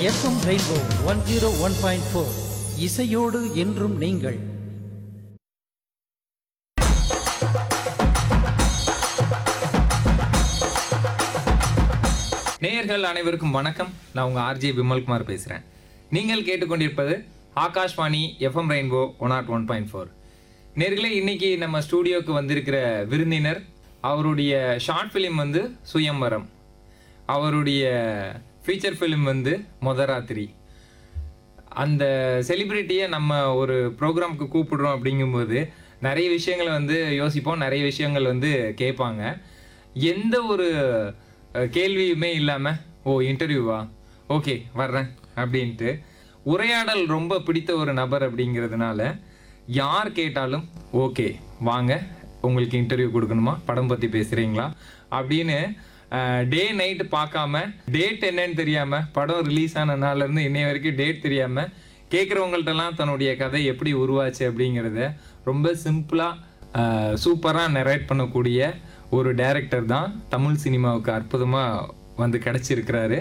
FM rainbow one zero one point four இசையோடு என்றும் நீங்கள் நேயர்கள் அனைவருக்கும் வணக்கம் நான் உங்கள் ஆர்ஜே விமல்குமார் பேசுகிறேன் நீங்கள் கேட்டுக்கொண்டிருப்பது Akashvani FM rainbow one nought one point four நேர்களே இன்னைக்கு நம்ம ஸ்டூடியோக்கு வந்திருக்கிற விருந்தினர் அவருடைய ஷார்ட் ஃபிலிம் வந்து சுயம்பரம் அவருடைய ஃபீச்சர் ஃபிலிம் வந்து மொதராத்திரி அந்த செலிபிரிட்டியை நம்ம ஒரு ப்ரோக்ராம்க்கு கூப்பிடுறோம் அப்படிங்கும்போது நிறைய விஷயங்களை வந்து யோசிப்போம் நிறைய விஷயங்கள் வந்து கேட்பாங்க எந்த ஒரு அஹ், கேள்வியுமே இல்லாமல் ஓ இன்டர்வியூவா ஓகே வர்றேன் அப்படின்ட்டு உரையாடல் ரொம்ப பிடித்த ஒரு நபர் அப்படிங்கிறதுனால யார் கேட்டாலும் ஓகே வாங்க உங்களுக்கு இன்டர்வியூ கொடுக்கணுமா படம் பற்றி பேசுகிறீங்களா அப்படின்னு டே நைட்டு பார்க்காம டேட் என்னன்னு தெரியாம படம் ரிலீஸ் ஆன நாள்ல இருந்து இன்னைய வரைக்கும் டேட் தெரியாம கேட்குறவங்கள்ட்டலாம் தன்னுடைய கதை எப்படி உருவாச்சு அப்படிங்கிறத ரொம்ப சிம்பிளா சூப்பரா நெரேட் பண்ணக்கூடிய ஒரு டைரக்டர் தான் தமிழ் சினிமாவுக்கு அற்புதமா வந்து கிடைச்சிருக்கிறாரு